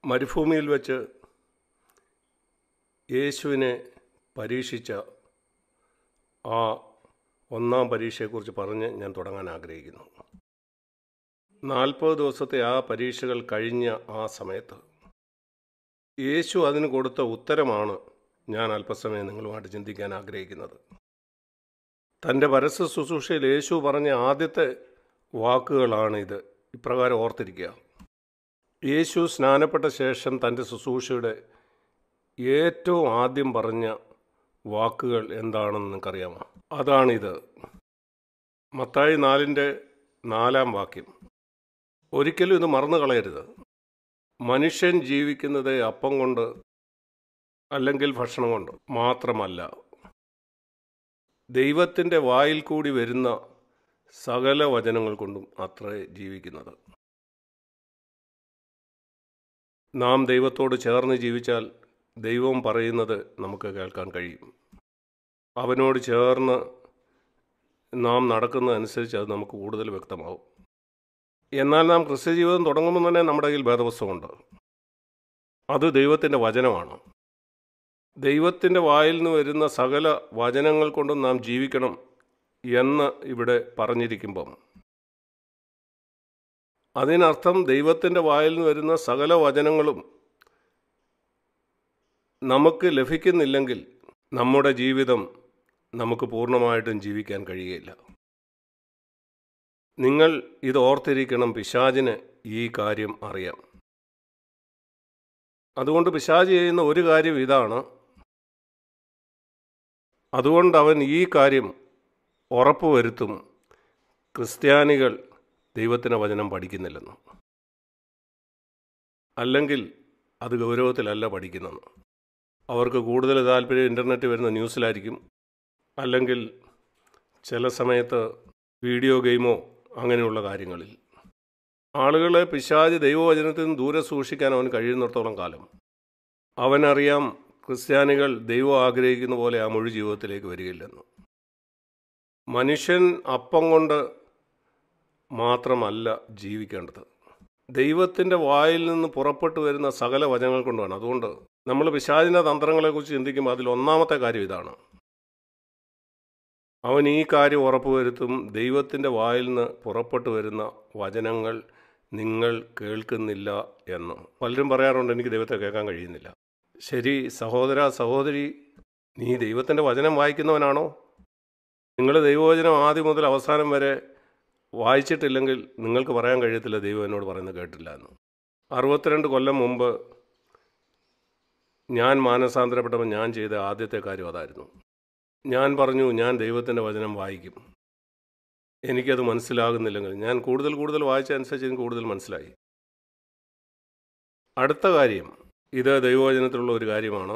മരുഭൂമിയിൽ വച്ച് യേശുവിനെ പരീക്ഷിച്ച ആ ഒന്നാം പരീക്ഷയെക്കുറിച്ച് പറഞ്ഞ് ഞാൻ തുടങ്ങാൻ ആഗ്രഹിക്കുന്നു നാൽപ്പത് ദിവസത്തെ ആ പരീക്ഷകൾ കഴിഞ്ഞ ആ സമയത്ത് യേശു അതിന് കൊടുത്ത ഉത്തരമാണ് ഞാൻ അല്പസമയം നിങ്ങളുമായിട്ട് ചിന്തിക്കാൻ ആഗ്രഹിക്കുന്നത് തൻ്റെ പരസ്യ ശുശ്രൂഷയിൽ യേശു പറഞ്ഞ ആദ്യത്തെ വാക്കുകളാണിത് ഇപ്രകാരം ഓർത്തിരിക്കുക യേശു സ്നാനപ്പെട്ട ശേഷം തൻ്റെ ശുശ്രൂഷയുടെ ഏറ്റവും ആദ്യം പറഞ്ഞ വാക്കുകൾ എന്താണെന്ന് നിങ്ങൾക്കറിയാമോ അതാണിത് മത്തായി നാലിൻ്റെ നാലാം വാക്യം ഒരിക്കലും ഇത് മറന്നു കളയരുത് മനുഷ്യൻ ജീവിക്കുന്നത് അപ്പം കൊണ്ട് അല്ലെങ്കിൽ ഭക്ഷണം കൊണ്ട് മാത്രമല്ല ദൈവത്തിൻ്റെ വായിൽ കൂടി വരുന്ന സകല വചനങ്ങൾ കൊണ്ടും അത്രേ ജീവിക്കുന്നത് നാം ദൈവത്തോട് ചേർന്ന് ജീവിച്ചാൽ ദൈവം പറയുന്നത് നമുക്ക് കേൾക്കാൻ കഴിയും അവനോട് ചേർന്ന് നാം നടക്കുന്നതനുസരിച്ച് അത് നമുക്ക് കൂടുതൽ വ്യക്തമാവും എന്നാൽ നാം ക്രിസ്ത്യ ജീവിതം തുടങ്ങുമ്പോൾ തന്നെ നമ്മുടെ കയ്യിൽ ഭേദപുസ്തകമുണ്ട് അത് ദൈവത്തിൻ്റെ വചനമാണ് ദൈവത്തിൻ്റെ വായിൽ നിന്ന് വരുന്ന സകല വചനങ്ങൾ കൊണ്ടും നാം ജീവിക്കണം എന്ന് ഇവിടെ പറഞ്ഞിരിക്കുമ്പം അതിനർത്ഥം ദൈവത്തിൻ്റെ വായിൽ നിന്ന് വരുന്ന സകല വചനങ്ങളും നമുക്ക് ലഭിക്കുന്നില്ലെങ്കിൽ നമ്മുടെ ജീവിതം നമുക്ക് പൂർണ്ണമായിട്ടും ജീവിക്കാൻ കഴിയുകയില്ല നിങ്ങൾ ഇത് ഓർത്തിരിക്കണം പിശാചിന് ഈ കാര്യം അറിയാം അതുകൊണ്ട് പിശാജ് ചെയ്യുന്ന ഒരു കാര്യം ഇതാണ് അതുകൊണ്ട് അവൻ ഈ കാര്യം ഉറപ്പുവരുത്തും ക്രിസ്ത്യാനികൾ ദൈവത്തിൻ്റെ വചനം പഠിക്കുന്നില്ലെന്ന് അല്ലെങ്കിൽ അത് ഗൗരവത്തിലല്ല പഠിക്കുന്നതെന്ന് അവർക്ക് കൂടുതൽ താല്പര്യം ഇൻ്റർനെറ്റ് വരുന്ന ന്യൂസിലായിരിക്കും അല്ലെങ്കിൽ ചില സമയത്ത് വീഡിയോ ഗെയിമോ അങ്ങനെയുള്ള കാര്യങ്ങളിൽ ആളുകളെ പിശാജ് ദൈവവചനത്തിൽ നിന്ന് ദൂരെ സൂക്ഷിക്കാൻ അവൻ കഴിയുന്നിടത്തോളം കാലം അവനറിയാം ക്രിസ്ത്യാനികൾ ദൈവം ആഗ്രഹിക്കുന്ന പോലെ ആ മുഴു ജീവിതത്തിലേക്ക് വരികയില്ലെന്ന് മനുഷ്യൻ അപ്പം കൊണ്ട് മാത്രമല്ല ജീവിക്കേണ്ടത് ദൈവത്തിൻ്റെ വായിൽ നിന്ന് പുറപ്പെട്ടു വരുന്ന സകല വചനങ്ങൾ കൊണ്ടാണ് അതുകൊണ്ട് നമ്മൾ പിശാചിൻ്റെ തന്ത്രങ്ങളെക്കുറിച്ച് ചിന്തിക്കുമ്പോൾ അതിൽ ഒന്നാമത്തെ കാര്യം ഇതാണ് അവൻ ഈ കാര്യം ഉറപ്പുവരുത്തും ദൈവത്തിൻ്റെ വായിൽ നിന്ന് പുറപ്പെട്ടു വരുന്ന വചനങ്ങൾ നിങ്ങൾ കേൾക്കുന്നില്ല എന്ന് പലരും പറയാറുണ്ട് എനിക്ക് ദൈവത്തെ കേൾക്കാൻ കഴിയുന്നില്ല ശരി സഹോദര സഹോദരി നീ ദൈവത്തിൻ്റെ വചനം വായിക്കുന്നവനാണോ നിങ്ങൾ ദൈവവചനം ആദ്യം മുതൽ അവസാനം വരെ വായിച്ചിട്ടില്ലെങ്കിൽ നിങ്ങൾക്ക് പറയാൻ കഴിയത്തില്ല ദൈവം എന്നോട് പറയുന്നത് കേട്ടില്ല എന്ന് അറുപത്തിരണ്ട് കൊല്ലം മുമ്പ് ഞാൻ മാനസാന്തരപ്പെട്ടപ്പോൾ ഞാൻ ചെയ്ത ആദ്യത്തെ കാര്യം അതായിരുന്നു ഞാൻ പറഞ്ഞു ഞാൻ ദൈവത്തിൻ്റെ വചനം വായിക്കും എനിക്കത് മനസ്സിലാകുന്നില്ലെങ്കിൽ ഞാൻ കൂടുതൽ കൂടുതൽ വായിച്ചതനുസരിച്ച് എനിക്ക് കൂടുതൽ മനസ്സിലായി അടുത്ത കാര്യം ഇത് ദൈവവചനത്തിലുള്ള ഒരു കാര്യമാണ്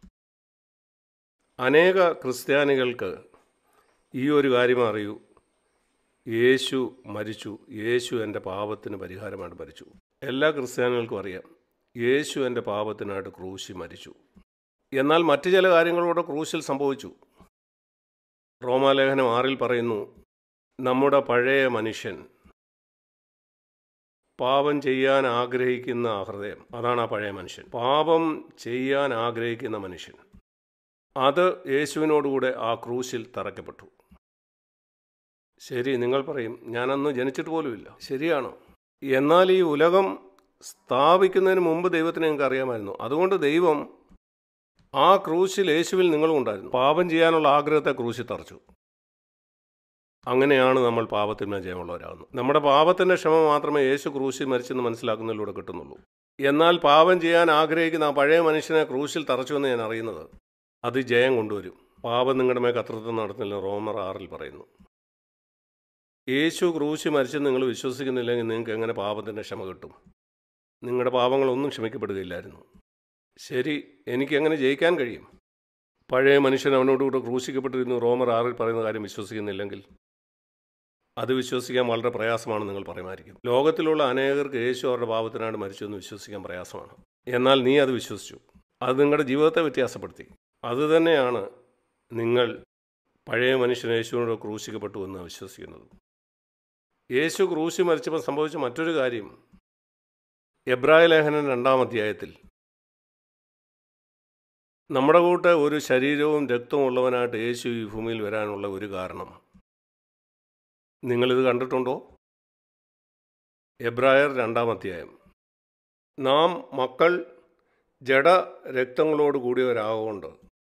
അനേക ക്രിസ്ത്യാനികൾക്ക് ഈ ഒരു കാര്യം അറിയൂ യേശു മരിച്ചു യേശു എൻ്റെ പാപത്തിന് പരിഹാരമായിട്ട് മരിച്ചു എല്ലാ ക്രിസ്ത്യാനികൾക്കും അറിയാം യേശു എൻ്റെ പാപത്തിനായിട്ട് ക്രൂശി മരിച്ചു എന്നാൽ മറ്റു ചില കാര്യങ്ങളൂടെ ക്രൂശിൽ സംഭവിച്ചു റോമാലേഖനം ആറിൽ പറയുന്നു നമ്മുടെ പഴയ മനുഷ്യൻ പാപം ചെയ്യാൻ ആഗ്രഹിക്കുന്ന ആ ഹൃദയം അതാണ് ആ പഴയ മനുഷ്യൻ പാപം ചെയ്യാൻ ആഗ്രഹിക്കുന്ന മനുഷ്യൻ അത് യേശുവിനോടുകൂടെ ആ ക്രൂശിൽ തറയ്ക്കപ്പെട്ടു ശരി നിങ്ങൾ പറയും ഞാനന്ന് ജനിച്ചിട്ട് പോലുമില്ല ശരിയാണ് എന്നാൽ ഈ ഉലകം സ്ഥാപിക്കുന്നതിന് മുമ്പ് ദൈവത്തിന് നിങ്ങൾക്ക് അറിയാമായിരുന്നു അതുകൊണ്ട് ദൈവം ആ ക്രൂശിൽ യേശുവിൽ നിങ്ങളും ഉണ്ടായിരുന്നു പാപം ചെയ്യാനുള്ള ആഗ്രഹത്തെ ക്രൂശിൽ തറച്ചു അങ്ങനെയാണ് നമ്മൾ പാപത്തിന്മേൽ ജയമുള്ളവരാകുന്നത് നമ്മുടെ പാപത്തിൻ്റെ ക്ഷമ മാത്രമേ യേശു ക്രൂശിൽ മരിച്ചെന്ന് മനസ്സിലാക്കുന്നതിലൂടെ കിട്ടുന്നുള്ളൂ എന്നാൽ പാപം ചെയ്യാൻ ആഗ്രഹിക്കുന്ന ആ പഴയ മനുഷ്യനെ ക്രൂശിൽ തറച്ചുവെന്ന് ഞാൻ അറിയുന്നത് അത് ജയം കൊണ്ടുവരും പാപം നിങ്ങളുടെ മേൽ കത്രത്വം നടത്തുന്നില്ല റോമർ ആറിൽ പറയുന്നു യേശു ക്രൂശി മരിച്ചെന്ന് നിങ്ങൾ വിശ്വസിക്കുന്നില്ലെങ്കിൽ നിങ്ങൾക്ക് എങ്ങനെ പാപത്തിൻ്റെ ക്ഷമ കിട്ടും നിങ്ങളുടെ പാപങ്ങളൊന്നും ക്ഷമിക്കപ്പെടുകയില്ലായിരുന്നു ശരി എനിക്ക് എങ്ങനെ ജയിക്കാൻ കഴിയും പഴയ മനുഷ്യൻ അവനോടുകൂടെ ക്രൂശിക്കപ്പെട്ടിരുന്നു റോമർ ആറിൽ പറയുന്ന കാര്യം വിശ്വസിക്കുന്നില്ലെങ്കിൽ അത് വിശ്വസിക്കാൻ വളരെ പ്രയാസമാണ് നിങ്ങൾ പറയുമായിരിക്കും ലോകത്തിലുള്ള അനേകർക്ക് യേശു അവരുടെ പാപത്തിനായിട്ട് മരിച്ചു എന്ന് വിശ്വസിക്കാൻ പ്രയാസമാണ് എന്നാൽ നീ അത് വിശ്വസിച്ചു അത് നിങ്ങളുടെ ജീവിതത്തെ വ്യത്യാസപ്പെടുത്തി അതുതന്നെയാണ് നിങ്ങൾ പഴയ മനുഷ്യൻ യേശുവിനോട് ക്രൂശിക്കപ്പെട്ടു എന്ന് വിശ്വസിക്കുന്നത് യേശു ക്രൂശി മരിച്ചപ്പോൾ സംഭവിച്ച മറ്റൊരു കാര്യം എബ്രായ ലേഖനം രണ്ടാം അധ്യായത്തിൽ നമ്മുടെ കൂട്ട് ഒരു ശരീരവും രക്തവും ഉള്ളവനായിട്ട് യേശു ഈ ഭൂമിയിൽ വരാനുള്ള ഒരു കാരണം നിങ്ങളിത് കണ്ടിട്ടുണ്ടോ എബ്രായർ രണ്ടാം അധ്യായം നാം മക്കൾ ജഡ രക്തങ്ങളോട് കൂടിയവരാകൊണ്ട്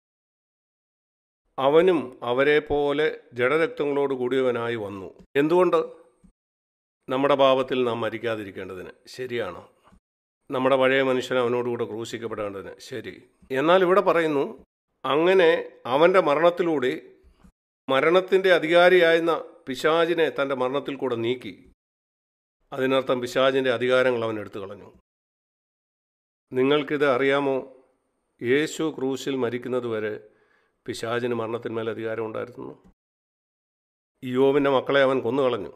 അവനും അവരെ പോലെ ജഡരക്തങ്ങളോട് കൂടിയവനായി വന്നു എന്തുകൊണ്ട് നമ്മുടെ പാപത്തിൽ നാം മരിക്കാതിരിക്കേണ്ടതിന് ശരിയാണ് നമ്മുടെ പഴയ മനുഷ്യൻ അവനോടുകൂടെ ക്രൂശിക്കപ്പെടേണ്ടതിന് ശരി എന്നാൽ ഇവിടെ പറയുന്നു അങ്ങനെ അവൻ്റെ മരണത്തിലൂടെ മരണത്തിൻ്റെ അധികാരിയായിരുന്ന പിശാചിനെ തൻ്റെ മരണത്തിൽ കൂടെ നീക്കി അതിനർത്ഥം പിശാചിൻ്റെ അധികാരങ്ങൾ അവൻ എടുത്തു കളഞ്ഞു നിങ്ങൾക്കിത് അറിയാമോ യേശു ക്രൂശിൽ മരിക്കുന്നത് വരെ പിശാചിന് മരണത്തിന്മേൽ അധികാരം ഉണ്ടായിരുന്നു യോബിൻ്റെ മക്കളെ അവൻ കൊന്നുകളഞ്ഞു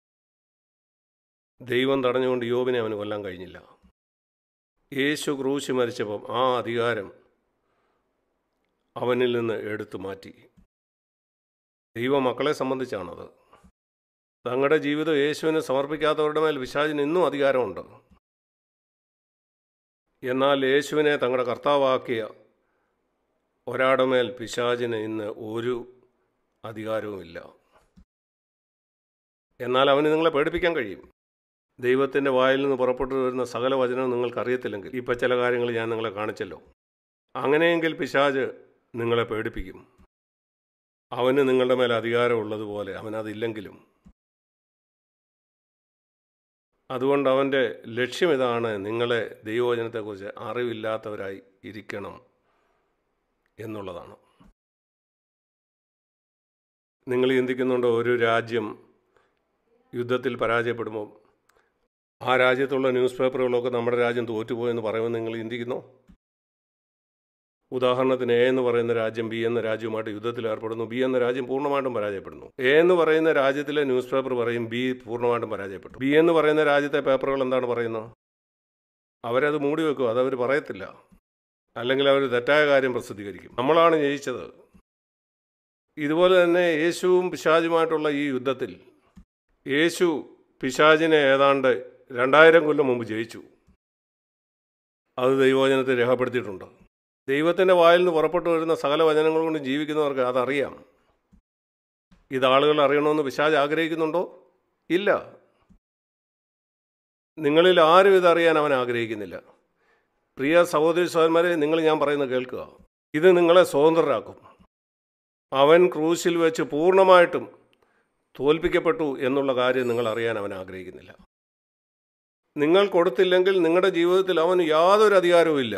ദൈവം തടഞ്ഞുകൊണ്ട് യോബിനെ അവന് കൊല്ലാൻ കഴിഞ്ഞില്ല യേശു ക്രൂശി മരിച്ചപ്പം ആ അധികാരം അവനിൽ നിന്ന് എടുത്തു മാറ്റി ദൈവ മക്കളെ സംബന്ധിച്ചാണത് തങ്ങളുടെ ജീവിതം യേശുവിനെ സമർപ്പിക്കാത്തവരുടെ മേൽ വിശാചിന് ഇന്നും അധികാരമുണ്ട് എന്നാൽ യേശുവിനെ തങ്ങളുടെ കർത്താവാക്കിയ ഒരാളുടെ മേൽ പിശാചിന് ഇന്ന് ഒരു അധികാരവുമില്ല എന്നാൽ അവന് നിങ്ങളെ പേടിപ്പിക്കാൻ കഴിയും ദൈവത്തിൻ്റെ വായിൽ നിന്ന് പുറപ്പെട്ടു വരുന്ന സകല വചനം നിങ്ങൾക്ക് അറിയത്തില്ലെങ്കിൽ ഇപ്പം ചില കാര്യങ്ങൾ ഞാൻ നിങ്ങളെ കാണിച്ചല്ലോ അങ്ങനെയെങ്കിൽ പിശാജ് നിങ്ങളെ പേടിപ്പിക്കും അവന് നിങ്ങളുടെ മേൽ അധികാരമുള്ളതുപോലെ അവനതില്ലെങ്കിലും അതുകൊണ്ട് അവൻ്റെ ലക്ഷ്യം ഇതാണ് നിങ്ങളെ ദൈവവചനത്തെക്കുറിച്ച് അറിവില്ലാത്തവരായി ഇരിക്കണം എന്നുള്ളതാണ് നിങ്ങൾ ചിന്തിക്കുന്നുണ്ടോ ഒരു രാജ്യം യുദ്ധത്തിൽ പരാജയപ്പെടുമ്പോൾ ആ രാജ്യത്തുള്ള ന്യൂസ് പേപ്പറുകളൊക്കെ നമ്മുടെ രാജ്യം തോറ്റുപോയെന്ന് പറയുമെന്ന് നിങ്ങൾ ചിന്തിക്കുന്നോ ഉദാഹരണത്തിന് എ എന്ന് പറയുന്ന രാജ്യം ബി എന്ന രാജ്യവുമായിട്ട് യുദ്ധത്തിൽ ഏർപ്പെടുന്നു ബി എന്ന രാജ്യം പൂർണ്ണമായിട്ടും പരാജയപ്പെടുന്നു എ എന്ന് പറയുന്ന രാജ്യത്തിലെ ന്യൂസ് പേപ്പർ പറയും ബി പൂർണ്ണമായിട്ടും പരാജയപ്പെട്ടു ബി എന്ന് പറയുന്ന രാജ്യത്തെ പേപ്പറുകൾ എന്താണ് പറയുന്നത് അവരത് മൂടി വെക്കും അതവർ പറയത്തില്ല അല്ലെങ്കിൽ അവർ തെറ്റായ കാര്യം പ്രസിദ്ധീകരിക്കും നമ്മളാണ് ജയിച്ചത് ഇതുപോലെ തന്നെ യേശുവും പിശാചുമായിട്ടുള്ള ഈ യുദ്ധത്തിൽ യേശു പിശാചിനെ ഏതാണ്ട് രണ്ടായിരം കൊല്ലം മുമ്പ് ജയിച്ചു അത് ദൈവവചനത്തെ രേഖപ്പെടുത്തിയിട്ടുണ്ട് ദൈവത്തിൻ്റെ വായിൽ നിന്ന് പുറപ്പെട്ടു വരുന്ന സകല വചനങ്ങൾ കൊണ്ട് ജീവിക്കുന്നവർക്ക് അതറിയാം ഇത് ആളുകൾ അറിയണമെന്ന് പിശാജ് ആഗ്രഹിക്കുന്നുണ്ടോ ഇല്ല നിങ്ങളിൽ ആരും ഇതറിയാൻ അവൻ ആഗ്രഹിക്കുന്നില്ല പ്രിയ സഹോദരി സഹോദരന്മാരെ നിങ്ങൾ ഞാൻ പറയുന്നത് കേൾക്കുക ഇത് നിങ്ങളെ സ്വതന്ത്രരാക്കും അവൻ ക്രൂശിൽ വെച്ച് പൂർണ്ണമായിട്ടും തോൽപ്പിക്കപ്പെട്ടു എന്നുള്ള കാര്യം നിങ്ങൾ അറിയാൻ അവൻ ആഗ്രഹിക്കുന്നില്ല നിങ്ങൾ കൊടുത്തില്ലെങ്കിൽ നിങ്ങളുടെ ജീവിതത്തിൽ അവന് യാതൊരു അധികാരവും ഇല്ല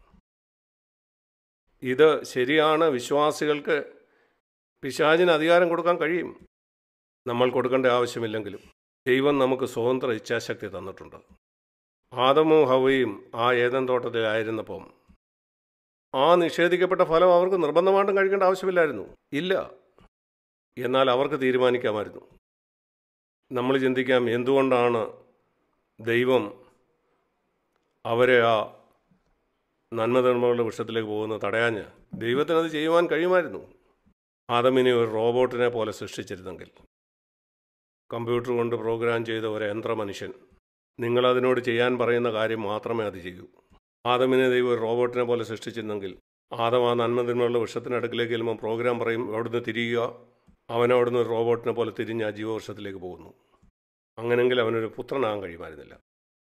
ഇത് ശരിയാണ് വിശ്വാസികൾക്ക് പിശാചിന് അധികാരം കൊടുക്കാൻ കഴിയും നമ്മൾ കൊടുക്കേണ്ട ആവശ്യമില്ലെങ്കിലും ദൈവം നമുക്ക് സ്വതന്ത്ര ഇച്ഛാശക്തി തന്നിട്ടുണ്ട് ആദമും ഹവയും ആ ഏതൻ തോട്ടത്തിലായിരുന്നപ്പം ആ നിഷേധിക്കപ്പെട്ട ഫലം അവർക്ക് നിർബന്ധമായിട്ടും കഴിക്കേണ്ട ആവശ്യമില്ലായിരുന്നു ഇല്ല എന്നാൽ അവർക്ക് തീരുമാനിക്കാമായിരുന്നു നമ്മൾ ചിന്തിക്കാം എന്തുകൊണ്ടാണ് ദൈവം അവരെ ആ നന്മധർമ്മങ്ങളുടെ വൃക്ഷത്തിലേക്ക് പോകുന്നത് തടയാഞ്ഞ് ദൈവത്തിന് അത് ചെയ്യുവാൻ കഴിയുമായിരുന്നു ആദമിനെ ഒരു റോബോട്ടിനെ പോലെ സൃഷ്ടിച്ചിരുന്നെങ്കിൽ കമ്പ്യൂട്ടർ കൊണ്ട് പ്രോഗ്രാം ചെയ്ത ഒരു യന്ത്ര മനുഷ്യൻ നിങ്ങളതിനോട് ചെയ്യാൻ പറയുന്ന കാര്യം മാത്രമേ അത് ചെയ്യൂ ആദമിനെ ദൈവം ഒരു റോബോട്ടിനെ പോലെ സൃഷ്ടിച്ചിരുന്നെങ്കിൽ ആദം ആ നന്മതിന്മയുള്ള വൃക്ഷത്തിനടുക്കിലേക്ക് ചെല്ലുമ്പോൾ പ്രോഗ്രാം പറയും അവിടുന്ന് തിരിയുക അവൻ അവിടുന്ന് ഒരു റോബോട്ടിനെ പോലെ തിരിഞ്ഞ് ആ ജീവവൃക്ഷത്തിലേക്ക് പോകുന്നു അങ്ങനെങ്കിൽ അവനൊരു പുത്രനാകാൻ കഴിയുമായിരുന്നില്ല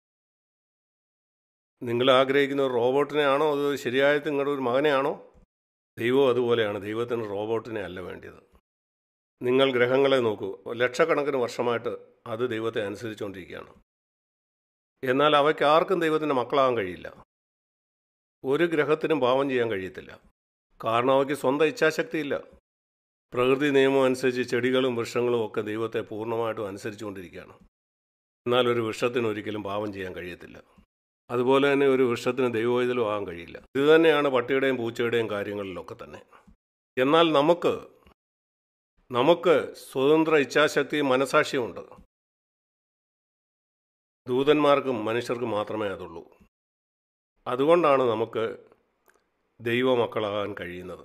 നിങ്ങൾ ആഗ്രഹിക്കുന്ന ഒരു റോബോട്ടിനെയാണോ അത് ശരിയായിട്ട് നിങ്ങളുടെ ഒരു മകനെയാണോ ദൈവം അതുപോലെയാണ് ദൈവത്തിന് റോബോട്ടിനെ അല്ല വേണ്ടിയത് നിങ്ങൾ ഗ്രഹങ്ങളെ നോക്കൂ ലക്ഷക്കണക്കിന് വർഷമായിട്ട് അത് ദൈവത്തെ അനുസരിച്ചുകൊണ്ടിരിക്കുകയാണ് എന്നാൽ അവയ്ക്ക് ആർക്കും ദൈവത്തിൻ്റെ മക്കളാകാൻ കഴിയില്ല ഒരു ഗ്രഹത്തിനും പാവം ചെയ്യാൻ കഴിയത്തില്ല കാരണം അവയ്ക്ക് സ്വന്തം ഇച്ഛാശക്തിയില്ല പ്രകൃതി നിയമം അനുസരിച്ച് ചെടികളും വൃക്ഷങ്ങളും ഒക്കെ ദൈവത്തെ പൂർണ്ണമായിട്ടും അനുസരിച്ചുകൊണ്ടിരിക്കുകയാണ് എന്നാൽ ഒരു വൃക്ഷത്തിന് ഒരിക്കലും പാവം ചെയ്യാൻ കഴിയത്തില്ല അതുപോലെ തന്നെ ഒരു വൃക്ഷത്തിന് ദൈവവൈതലും ആകാൻ കഴിയില്ല ഇത് തന്നെയാണ് പട്ടിയുടെയും പൂച്ചയുടെയും കാര്യങ്ങളിലൊക്കെ തന്നെ എന്നാൽ നമുക്ക് നമുക്ക് സ്വതന്ത്ര ഇച്ഛാശക്തിയും മനസാക്ഷിയുമുണ്ട് ദൂതന്മാർക്കും മനുഷ്യർക്കും മാത്രമേ അതുള്ളൂ അതുകൊണ്ടാണ് നമുക്ക് ദൈവമക്കളാകാൻ കഴിയുന്നത്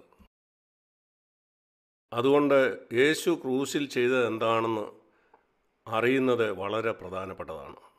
അതുകൊണ്ട് യേശു ക്രൂശിൽ ചെയ്തത് എന്താണെന്ന് അറിയുന്നത് വളരെ പ്രധാനപ്പെട്ടതാണ്